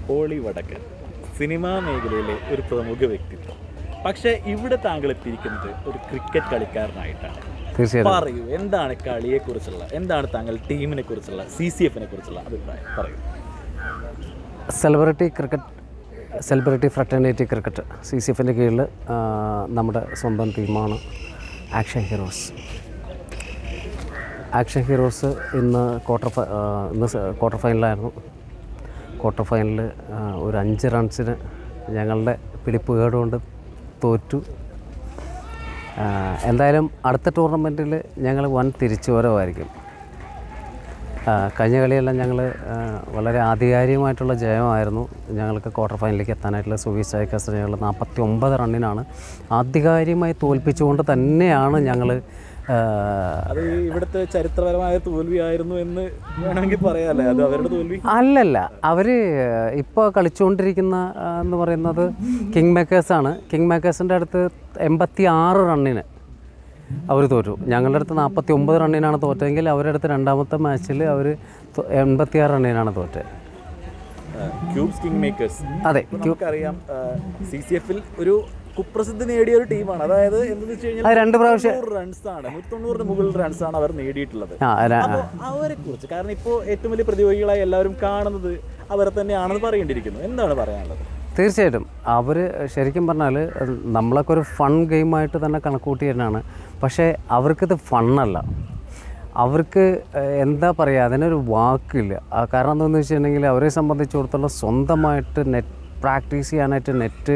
ഓളി വടക്കൻ സിനിമാ മേഖലയിലെ ഒരു പ്രമുഖ വ്യക്തിത്വം പക്ഷേ ഇവിടെ താങ്കൾ എത്തിയിരിക്കുന്നത് ഒരു ക്രിക്കറ്റ് കളിക്കാരനായിട്ടാണ് തീർച്ചയായിട്ടും പറയൂ എന്താണ് കളിയെ കുറിച്ചുള്ള എന്താണ് താങ്കൾ ടീമിനെ കുറിച്ചുള്ള സി സി എഫിനെ കുറിച്ചുള്ള അഭിപ്രായം പറയൂ celebrity cricket celebrity fraternity cricket C C എഫിൻ്റെ കീഴിൽ ആ, നമ്മുടെ സ്വന്തം ടീമാണ് ആക്ഷൻ ഹീറോസ് ആക്ഷൻ ഹീറോസ് ഇന്ന് ക്വാർട്ടർ ഫൈ ആ, ഇന്ന് സ- ക്വാർട്ടർ ഫൈനലായിരുന്നു ക്വാർട്ടർ ഫൈനലിൽ ആ, ഒരു അഞ്ച് റൺസിന് ഞങ്ങളുടെ പിടിപ്പ് കേടുകൊണ്ട് തോറ്റു ആ, എന്തായാലും അടുത്ത ടൂർണമെൻറ്റിൽ ഞങ്ങൾ വൻ തിരിച്ചുവരവായിരിക്കും ആ, കഴിഞ്ഞ കളിയെല്ലാം ഞങ്ങൾ വളരെ ആധികാരികമായിട്ടുള്ള ജയമായിരുന്നു ഞങ്ങൾക്ക് ക്വാർട്ടർ ഫൈനലിലേക്ക് എത്താനായിട്ടുള്ള സുവീസ് ചായക്കാസിനെ ഞങ്ങൾ നാൽപ്പത്തി ഒമ്പത് റണ്ണിനാണ് ആധികാരികമായി തോൽപ്പിച്ചുകൊണ്ട് തന്നെയാണ് ഞങ്ങൾ അത് ഈ ഇവിടുത്തെ ചരിത്രപരമായ തോൽവിയായിരുന്നു എന്ന് വേണമെങ്കിൽ പറയാല്ലേ അത് അവരുടെ തോൽവി അല്ലല്ല അവർ ഇപ്പോൾ കളിച്ചുകൊണ്ടിരിക്കുന്ന ആ, എന്ന് പറയുന്നത് കിങ് മേക്കേഴ്സാണ് കിങ് മേക്കേഴ്സിൻ്റെ അടുത്ത് എൺപത്തി ആറ് റണ്ണിന് അവർ തോറ്റു ഞങ്ങളുടെ അടുത്ത് നാൽപ്പത്തി ഒമ്പത് റണ്ണിനാണ് തോറ്റെങ്കിൽ അവരുടെ അടുത്ത് രണ്ടാമത്തെ മാച്ചിൽ അവർ എൺപത്തി ആറ് റണ്ണിനാണ് തോറ്റത് ക്യൂബ്സ് കിങ് മേക്കേഴ്സ് അതെ ഇപ്പൊ നമുക്കറിയാം സി സി എഫിൽ ഒരു കുപ്രസിദ്ധി നേടിയ ഒരു ടീമാണ് അതായത് എന്തെന്ന് വെച്ച് കഴിഞ്ഞാൽ അത് രണ്ട് പ്രാവശ്യം റൺസ് ആണ് നൂറ്റി തൊണ്ണൂറിന് മുകളിൽ റൺസ് ആണ് അവർ നേടിയിട്ടുള്ളത് ആ ര- അപ്പോൾ അവരെ കുറിച്ച് കാരണം ഇപ്പോൾ ഏറ്റവും വലിയ പ്രതിയോഗികളായി എല്ലാവരും കാണുന്നത് അവരെ തന്നെയാണെന്ന് പറയേണ്ടിയിരിക്കുന്നു എന്താണ് പറയാനുള്ളത് തീർച്ചയായിട്ടും അവർ ശരിക്കും പറഞ്ഞാൽ നമ്മളൊക്കെ ഒരു ഫൺ ഗെയിമായിട്ട് തന്നെ കണക്കൂട്ടി തന്നെയാണ് പക്ഷേ അവർക്കിത് ഫണ്ണല്ല അവർക്ക് ഏഹ്, എന്താ പറയുക അതിനൊരു വാക്കില്ല ആ കാരണം എന്താണെന്ന് വെച്ചിട്ടുണ്ടെങ്കിൽ അവരെ സംബന്ധിച്ചിടത്തോളം സ്വന്തമായിട്ട് നെറ്റ് പ്രാക്ടീസ് ചെയ്യാനായിട്ട് നെറ്റ്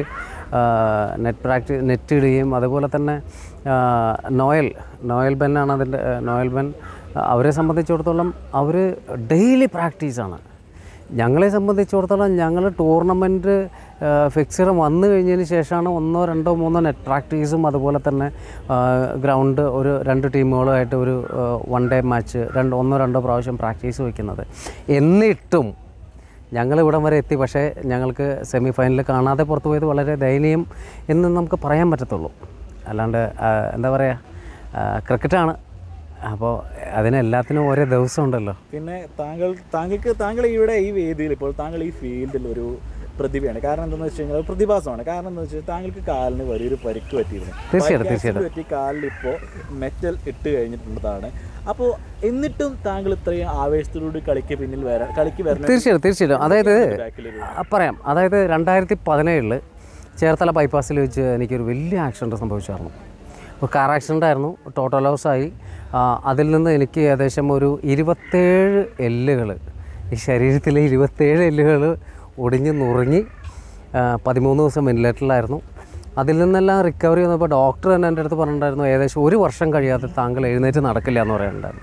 നെറ്റ് പ്രാക്ടീസ് നെറ്റ് ഇടുകയും അതുപോലെ തന്നെ ആ, നോയൽ നോയൽ ബെന്നാണ് അതിൻ്റെ നോയൽ ബെൻ അവരെ സംബന്ധിച്ചിടത്തോളം അവർ ഡെയിലി പ്രാക്ടീസാണ് ഞങ്ങളെ സംബന്ധിച്ചിടത്തോളം ഞങ്ങൾ ടൂർണമെൻറ്റ് ഫിക്സർ വന്നു കഴിഞ്ഞതിന് ശേഷമാണ് ഒന്നോ രണ്ടോ മൂന്നോ നെറ്റ് പ്രാക്ടീസും അതുപോലെ തന്നെ ഗ്രൗണ്ട് ഒരു രണ്ട് ടീമുകളുമായിട്ട് ഒരു വൺ ഡേ മാച്ച് രണ്ട് ഒന്നോ രണ്ടോ പ്രാവശ്യം പ്രാക്ടീസ് വയ്ക്കുന്നത് എന്നിട്ടും ഞങ്ങൾ ഇവിടം വരെ എത്തി പക്ഷേ ഞങ്ങൾക്ക് സെമി ഫൈനലിൽ കാണാതെ പുറത്തു പോയത് വളരെ ദയനീയം എന്ന് നമുക്ക് പറയാൻ പറ്റത്തുള്ളൂ അല്ലാണ്ട് ആ, എന്താ പറയുക ക്രിക്കറ്റാണ് അപ്പോൾ അതിനെല്ലാത്തിനും ഓരോ ദിവസം ഉണ്ടല്ലോ പിന്നെ താങ്കൾ താങ്കൾക്ക് താങ്കൾ ഇവിടെ ഈ വേദിയിൽ ഇപ്പോൾ താങ്കൾ ഈ ഫീൽഡിൽ ഒരു പ്രതിഭയാണ് കാരണം എന്താണെന്ന് വെച്ച് കഴിഞ്ഞാൽ ഒരു പ്രതിഭാസമാണ് കാരണം എന്താ വെച്ചാൽ താങ്കൾക്ക് കാലിന് വലിയൊരു പരിക്ക് പറ്റിയിരുന്നു തീർച്ചയായിട്ടും, Bike accident പറ്റി കാലിൽ ഇപ്പോൾ മെറ്റൽ ഇട്ട് കഴിഞ്ഞിട്ടുള്ളതാണ് അപ്പോൾ എന്നിട്ടും താങ്കൾ ഇത്രയും ആവേശത്തോടുകൂടി കളിക്ക് പിന്നിൽ വരാൻ കളിക്ക് വരണം തീർച്ചയായിട്ടും തീർച്ചയായിട്ടും അതായത് ബാക്കിലൊരു ആ, പറയാം അതായത് രണ്ടായിരത്തി പതിനേഴിൽ ചേർത്തല ബൈപ്പാസിൽ വെച്ച് എനിക്കൊരു വലിയ ആക്സിഡൻറ്റ് സംഭവിച്ചായിരുന്നു ഒരു കാർ ആക്സിഡൻ്റ് ആയിരുന്നു ടോട്ടൽ ലോസ് ആയി ആ, അതിൽ നിന്ന് എനിക്ക് ഏകദേശം ഒരു ഇരുപത്തേഴ് എല്ലുകൾ ഈ ശരീരത്തിലെ ഇരുപത്തേഴ് എല്ലുകൾ ഒടിഞ്ഞ് നുറുങ്ങി ആ, പതിമൂന്ന് ദിവസം വെന്റിലേറ്ററിലായിരുന്നു അതിൽ നിന്നെല്ലാം റിക്കവറി വന്നപ്പോൾ ഡോക്ടർ തന്നെ എൻ്റെ അടുത്ത് പറഞ്ഞിട്ടുണ്ടായിരുന്നു ഏകദേശം ഒരു വർഷം കഴിയാതെ താങ്കൾ എഴുന്നേറ്റ് നടക്കില്ല എന്ന് പറയുന്നുണ്ടായിരുന്നു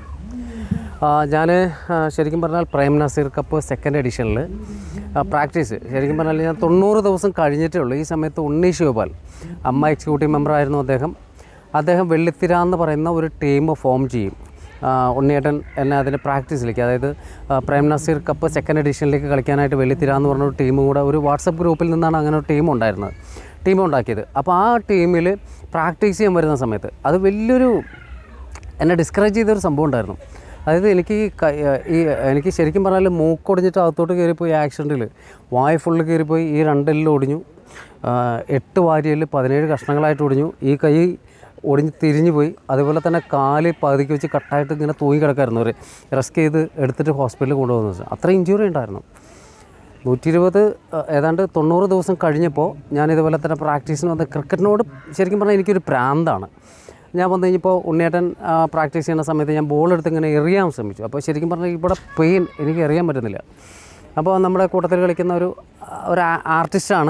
ഞാൻ ശരിക്കും പറഞ്ഞാൽ പ്രേം നസീർ കപ്പ് സെക്കൻഡ് എഡിഷനിൽ പ്രാക്ടീസ് ശരിക്കും പറഞ്ഞാൽ ഞാൻ തൊണ്ണൂറ് ദിവസം കഴിഞ്ഞിട്ടേ ഉള്ളൂ ഈ സമയത്ത് ഉണ്ണി ശിവപാൽ അമ്മ എക്സിക്യൂട്ടീവ് മെമ്പറായിരുന്നു അദ്ദേഹം അദ്ദേഹം വെള്ളിത്തിര എന്ന് പറയുന്ന ഒരു ടീം ഫോം ചെയ്യും ആ, ഉണ്ണിയേട്ടൻ എന്നെ അതിൻ്റെ പ്രാക്ടീസിലേക്ക് അതായത് ആ, പ്രേം നസീർ കപ്പ് സെക്കൻഡ് എഡിഷനിലേക്ക് കളിക്കാനായിട്ട് വെള്ളിത്തിര എന്ന് പറഞ്ഞ ഒരു ടീമും കൂടെ ഒരു വാട്സപ്പ് ഗ്രൂപ്പിൽ നിന്നാണ് അങ്ങനെ ഒരു ടീം ഉണ്ടായിരുന്നത് ടീം ഉണ്ടാക്കിയത് അപ്പോൾ ആ ടീമിൽ പ്രാക്ടീസ് ചെയ്യാൻ വരുന്ന സമയത്ത് അത് വലിയൊരു എന്നെ ഡിസ്കറേജ് ചെയ്തൊരു സംഭവം ഉണ്ടായിരുന്നു അതായത് എനിക്ക് ഈ കൈ ഈ എനിക്ക് ശരിക്കും പറഞ്ഞാൽ മൂക്കൊടിഞ്ഞിട്ട് അകത്തോട്ട് കയറിപ്പോയി ആക്സിഡൻറ്റിൽ വായ ഫുള്ള് കയറിപ്പോയി ഈ രണ്ടെല്ലാം ഒടിഞ്ഞു ആ, എട്ട് വാരിയല് പതിനേഴ് കഷ്ണങ്ങളായിട്ട് ഒടിഞ്ഞു ഈ കൈ ഒടിഞ്ഞ് തിരിഞ്ഞു പോയി അതുപോലെ തന്നെ കാല് പകുതിക്ക് വെച്ച് കട്ടായിട്ട് ഇങ്ങനെ തൂങ്ങി കിടക്കായിരുന്നു അവർ റെസ്ക് ചെയ്ത് എടുത്തിട്ട് ഹോസ്പിറ്റലിൽ കൊണ്ടുപോകുന്നത് വെച്ചാൽ അത്ര ഇഞ്ചുറി ഉണ്ടായിരുന്നു നൂറ്റി ഇരുപത് ഏതാണ്ട് തൊണ്ണൂറ് ദിവസം കഴിഞ്ഞപ്പോൾ ഞാൻ ഇതുപോലെ തന്നെ പ്രാക്ടീസിന് വന്ന് ക്രിക്കറ്റിനോട് ശരിക്കും പറഞ്ഞാൽ എനിക്കൊരു പ്രാന്താണ് ഞാൻ വന്നു കഴിഞ്ഞപ്പോൾ ഉണ്ണിയേട്ടൻ പ്രാക്ടീസ് ചെയ്യുന്ന സമയത്ത് ഞാൻ ബോൾ എടുത്ത് ഇങ്ങനെ എറിയാൻ ശ്രമിച്ചു അപ്പോൾ ശരിക്കും പറഞ്ഞാൽ ഇവിടെ പെയിൻ എനിക്ക് എറിയാൻ പറ്റുന്നില്ല അപ്പോൾ നമ്മുടെ കൂട്ടത്തിൽ കളിക്കുന്ന ഒരു ഒരു ആർട്ടിസ്റ്റാണ്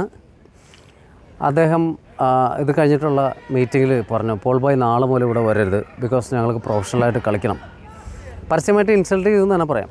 അദ്ദേഹം ആ, ഇത് കഴിഞ്ഞിട്ടുള്ള മീറ്റിങ്ങിൽ പറഞ്ഞു പോൾ ബോയ് നാളെ മുതൽ ഇവിടെ വരരുത് ബിക്കോസ് ഞങ്ങൾക്ക് പ്രൊഫഷണലായിട്ട് കളിക്കണം പരസ്യമായിട്ട് ഇൻസൾട്ട് ചെയ്തു എന്ന് തന്നെ പറയാം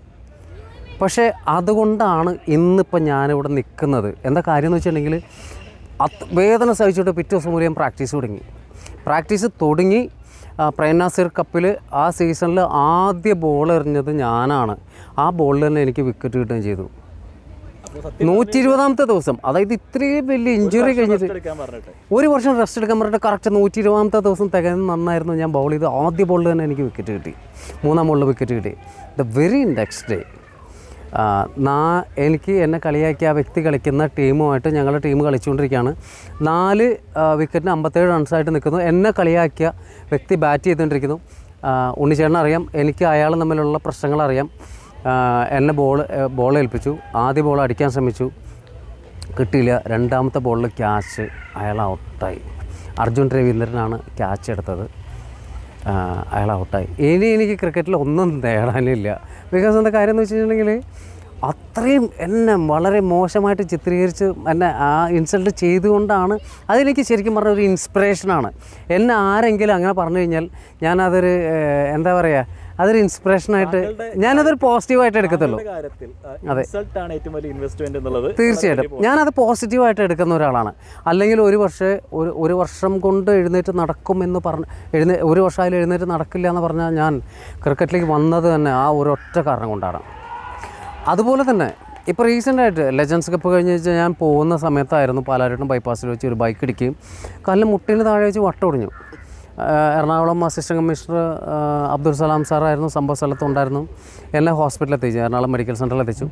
പക്ഷേ അതുകൊണ്ടാണ് ഇന്നിപ്പോൾ ഞാനിവിടെ നിൽക്കുന്നത് എന്താ കാര്യം എന്ന് വെച്ചിട്ടുണ്ടെങ്കിൽ അത് വേദന സഹിച്ചിട്ട് പിറ്റേ ദിവസം മുതൽ ഞാൻ പ്രാക്ടീസ് തുടങ്ങി പ്രാക്ടീസ് തുടങ്ങി ആ, പ്രേംനാസിർ കപ്പിൽ ആ സീസണിൽ ആദ്യ ബോൾ എറിഞ്ഞത് ഞാനാണ് ആ ബോളിൽ തന്നെ എനിക്ക് വിക്കറ്റ് കിട്ടുകയും ചെയ്തു അപ്പോൾ സത്യം നൂറ്റി ഇരുപതാമത്തെ ദിവസം അതായത് ഇത്രയും വലിയ ഇഞ്ചുറി കഴിഞ്ഞിട്ട് എടുക്കാൻ പറഞ്ഞിട്ട് ഒരു വർഷം റെസ്റ്റ് എടുക്കാൻ പറഞ്ഞിട്ട് കറക്റ്റ് നൂറ്റി ഇരുപതാമത്തെ ദിവസം തികഞ്ഞ് നന്നായിരുന്നു ഞാൻ ബൗൾ ചെയ്ത് ആദ്യ ബോളിൽ തന്നെ എനിക്ക് വിക്കറ്റ് കിട്ടി മൂന്നാം ബോളിൽ വിക്കറ്റ് കിട്ടി ദ വെരി നെക്സ്റ്റ് ഡേ ആ, നാ എനിക്ക് എന്നെ കളിയാക്കിയ ആ വ്യക്തി കളിക്കുന്ന ടീമുമായിട്ട് ഞങ്ങളുടെ ടീം കളിച്ചുകൊണ്ടിരിക്കുകയാണ് നാല് ആ, വിക്കറ്റിന് അമ്പത്തേഴ് റൺസായിട്ട് നിൽക്കുന്നു എന്നെ കളിയാക്കിയ വ്യക്തി ബാറ്റ് ചെയ്തുകൊണ്ടിരിക്കുന്നു ആ, ഉണ്ണിച്ചേട്ടൻ അറിയാം എനിക്ക് അയാൾ തമ്മിലുള്ള പ്രശ്നങ്ങൾ അറിയാം ആ, എന്നെ ബോൾ ബോൾ ഏൽപ്പിച്ചു ആദ്യ ബോൾ അടിക്കാൻ ശ്രമിച്ചു കിട്ടിയില്ല രണ്ടാമത്തെ ബോളിൽ ക്യാച്ച് അയാൾ ഔട്ടായി അർജുൻ രവീന്ദ്രനാണ് ക്യാച്ച് എടുത്തത് ആ, അയാൾ ഔട്ടായി ഇനി എനിക്ക് ക്രിക്കറ്റിൽ ഒന്നും നേടാനില്ല ബിക്കോസ് എന്താ കാര്യം എന്ന് വെച്ചിട്ടുണ്ടെങ്കിൽ അത്രയും എന്നെ വളരെ മോശമായിട്ട് ചിത്രീകരിച്ച് എന്നെ ആ ഇൻസൾട്ട് ചെയ്തുകൊണ്ടാണ് അതെനിക്ക് ശരിക്കും പറഞ്ഞ ഒരു ഇൻസ്പിറേഷനാണ് എന്നെ ആരെങ്കിലും അങ്ങനെ പറഞ്ഞു കഴിഞ്ഞാൽ ഞാനതൊരു ഏഹ്, എന്താ പറയുക അതൊരു ഇൻസ്പിറേഷനായിട്ട് ഞാനതൊരു പോസിറ്റീവായിട്ട് എടുക്കത്തുള്ളൂ താങ്കളുടെ കാര്യത്തിൽ റിസൾട്ട് ആണ് ഏറ്റവും വലിയ ഇൻവെസ്റ്റ്മെന്റ് എന്നുള്ളത് തീർച്ചയായിട്ടും ഞാനത് പോസിറ്റീവായിട്ട് എടുക്കുന്ന ഒരാളാണ് അല്ലെങ്കിൽ ഒരു പക്ഷേ ഒരു ഒരു വർഷം കൊണ്ട് എഴുന്നേറ്റ് നടക്കുമെന്ന് പറഞ്ഞ് എഴുന്നേ ഒരു വർഷമായാലും എഴുന്നേറ്റ് നടക്കില്ല എന്ന് പറഞ്ഞാൽ ഞാൻ ക്രിക്കറ്റിലേക്ക് വന്നത് തന്നെ ആ ഒരൊറ്റ കാരണം കൊണ്ടാണ് അതുപോലെ തന്നെ ഇപ്പോൾ റീസെൻ്റായിട്ട് ലെജൻസ് കപ്പ് കഴിഞ്ഞ് വെച്ചാൽ ഞാൻ പോകുന്ന സമയത്തായിരുന്നു പാലാരിട്ടും ബൈപ്പാസിൽ വെച്ച് ഒരു ബൈക്ക് ഇടിക്കുകയും കാലിന് മുട്ടിന് താഴെ വെച്ച് വട്ടൊടിഞ്ഞു ആഹ് എറണാകുളം അസിസ്റ്റന്റ് കമ്മീഷണർ ആഹ് അബ്ദുൽ സലാം സാറായിരുന്നു സംഭവ സ്ഥലത്തുണ്ടായിരുന്നു എന്നെ ഹോസ്പിറ്റലിൽ എത്തിച്ചു എറണാകുളം മെഡിക്കൽ സെൻറ്ററിൽ എത്തിച്ചു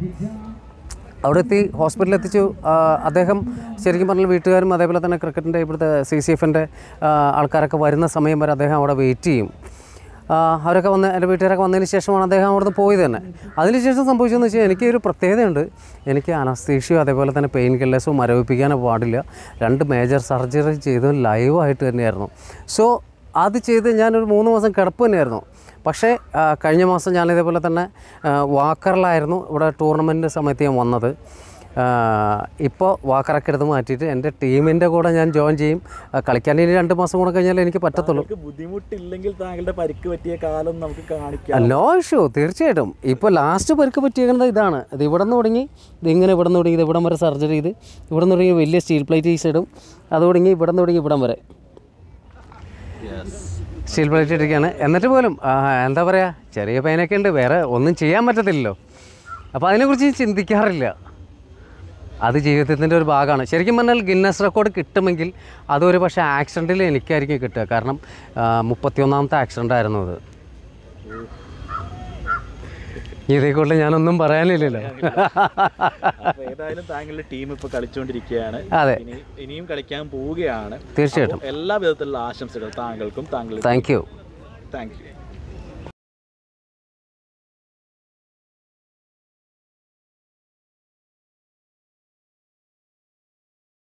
അവിടെ എത്തി ഹോസ്പിറ്റലിൽ എത്തിച്ചു ആ, അദ്ദേഹം ശരിക്കും പറഞ്ഞാൽ വീട്ടുകാരും അതേപോലെ തന്നെ ക്രിക്കറ്റിൻ്റെ ഇവിടുത്തെ സി സി എഫിൻ്റെ ആൾക്കാരൊക്കെ വരുന്ന സമയം വരെ അദ്ദേഹം അവിടെ വെയിറ്റ് ചെയ്യും ആ, അവരൊക്കെ വന്ന് എൻ്റെ വീട്ടുകാരൊക്കെ വന്നതിന് ശേഷമാണ് അദ്ദേഹം അവിടുന്ന് പോയത് തന്നെ അതിനുശേഷം സംഭവിച്ചതെന്ന് വെച്ചാൽ എനിക്ക് ഒരു പ്രത്യേകതയുണ്ട് എനിക്ക് അനസ്തീഷ്യോ അതേപോലെ തന്നെ പെയിൻ കില്ലേഴ്സോ മരവിപ്പിക്കാനോ പാടില്ല രണ്ട് മേജർ സർജറി ചെയ്തത് ലൈവായിട്ട് തന്നെയായിരുന്നു സോ അത് ചെയ്ത് ഞാനൊരു മൂന്ന് മാസം കിടപ്പ് തന്നെയായിരുന്നു പക്ഷേ ആ, കഴിഞ്ഞ മാസം ഞാൻ ഇതേപോലെ തന്നെ ആ, വാക്കറിലായിരുന്നു ഇവിടെ ടൂർണമെൻറ്റ് സമയത്ത് ഞാൻ വന്നത് ആ, ഇപ്പോൾ വാക്കറൊക്കെ എടുത്ത് മാറ്റിയിട്ട് എൻ്റെ ടീമിൻ്റെ കൂടെ ഞാൻ ജോയിൻ ചെയ്യും ആ, കളിക്കാൻ ഇനി രണ്ട് മാസം കൂടെ കഴിഞ്ഞാൽ എനിക്ക് പറ്റത്തുള്ളൂ താങ്കൾക്ക് ബുദ്ധിമുട്ടില്ലെങ്കിൽ താങ്കളുടെ പരിക്ക് പറ്റിയ കാലം നമുക്ക് കാണിക്കാം നോ ഇഷ്യൂ തീർച്ചയായിട്ടും ഇപ്പോൾ ലാസ്റ്റ് പരിക്ക് പറ്റിയേക്കുന്നത് ഇതാണ് ഇത് ഇവിടെ നിന്ന് തുടങ്ങി ഇത് ഇങ്ങനെ ഇവിടെ നിന്ന് തുടങ്ങി ഇത് ഇവിടം വരെ സർജറി ചെയ്ത് ഇവിടെ നിന്ന് തുടങ്ങി വലിയ സ്റ്റീൽ പ്ലേറ്റ് ഈസ് ഇടും അത് തുടങ്ങി ഇവിടെ നിന്ന് തുടങ്ങി ഇവിടം വരെ സ്റ്റീൽ പ്ലേറ്റ് ഇട്ടിരിക്കുകയാണ് എന്നിട്ട് പോലും ആ, എന്താ പറയുക ചെറിയ പെയിനൊക്കെ ഉണ്ട് വേറെ ഒന്നും ചെയ്യാൻ പറ്റത്തില്ലല്ലോ അപ്പോൾ അതിനെക്കുറിച്ച് ഞാൻ ചിന്തിക്കാറില്ല അത് ജീവിതത്തിൻ്റെ ഒരു ഭാഗമാണ് ശരിക്കും പറഞ്ഞാൽ ഗിന്നസ് റെക്കോർഡ് കിട്ടുമെങ്കിൽ അതൊരു പക്ഷേ ആക്സിഡൻറ്റിൽ എനിക്കായിരിക്കും കിട്ടുക കാരണം മുപ്പത്തിയൊന്നാമത്തെ ആക്സിഡൻ്റ് ആയിരുന്നു അത് ഇതേക്കൊണ്ട് ഞാനൊന്നും പറയാനില്ലല്ലോ അപ്പൊ ഏതായാലും താങ്കളുടെ ടീം ഇപ്പൊ കളിച്ചുകൊണ്ടിരിക്കുകയാണ് അതെ ഇനി ഇനിയും കളിക്കാൻ പോവുകയാണ് തീർച്ചയായിട്ടും എല്ലാ വിധത്തിലുള്ള ആശംസകൾ താങ്കൾക്കും താങ്കൾ താങ്ക് യു താങ്ക് യു